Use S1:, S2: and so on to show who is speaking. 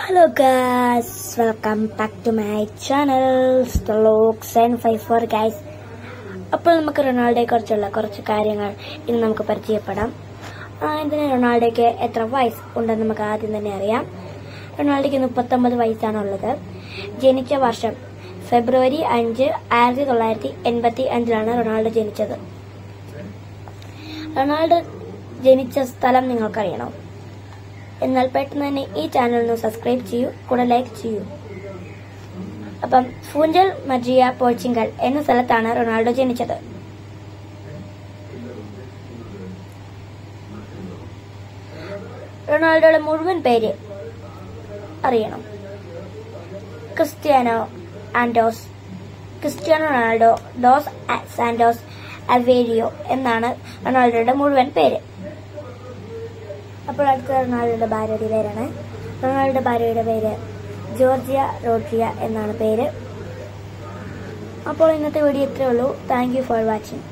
S1: hello guys welcome back to my channel സ്റ്റലോക് seven five four guys അപ്പോൾ നമുക്ക് റൊണാൾഡോയെ കുറിച്ചുള്ള കുറച്ച് കാര്യങ്ങൾ ഇന്ന് നമുക്ക് പരിചയപ്പെടാം ഇതിന് റൊണാൾഡോയ്ക്ക് എത്ര വയസ്സ് ഉണ്ടെന്ന് നമുക്ക് ആദ്യം തന്നെ അറിയാം റൊണാൾഡോയ്ക്ക് മുപ്പത്തൊമ്പത് വയസ്സാണുള്ളത് ജനിച്ച വർഷം ഫെബ്രുവരി അഞ്ച് ആയിരത്തി തൊള്ളായിരത്തി എൺപത്തി അഞ്ചിലാണ് റൊണാൾഡോ ജനിച്ചത് റൊണാൾഡോ ജനിച്ച സ്ഥലം നിങ്ങൾക്കറിയണോ എന്നാൽ പെട്ടെന്ന് തന്നെ ഈ ചാനൽ ഒന്ന് സബ്സ്ക്രൈബ് ചെയ്യൂ കൂടെ ലൈക്ക് ചെയ്യൂ അപ്പം ഫൂഞ്ചൽ മജിയ പോർച്ചിങ്കൽ എന്ന സ്ഥലത്താണ് റൊണാൾഡോ ജനിച്ചത് റൊണാൾഡോയുടെ മുഴുവൻ പേര് അറിയണം ക്രിസ്ത്യാനോ ആൻഡോസ് Cristiano Ronaldo dos Santos Aveiro എന്നാണ് റൊണാൾഡോയുടെ മുഴുവൻ പേര് അപ്പോൾ അടുത്ത റൊണാൾഡോയുടെ ഭാര്യയുടെ പേരാണ് റൊണാൾഡോയുടെ ഭാര്യയുടെ പേര് ജോർജിയ റോഡ്രിയ എന്നാണ് പേര് അപ്പോൾ ഇന്നത്തെ വീഡിയോ ഇത്രയേ ഉള്ളൂ താങ്ക് യു ഫോർ വാച്ചിങ്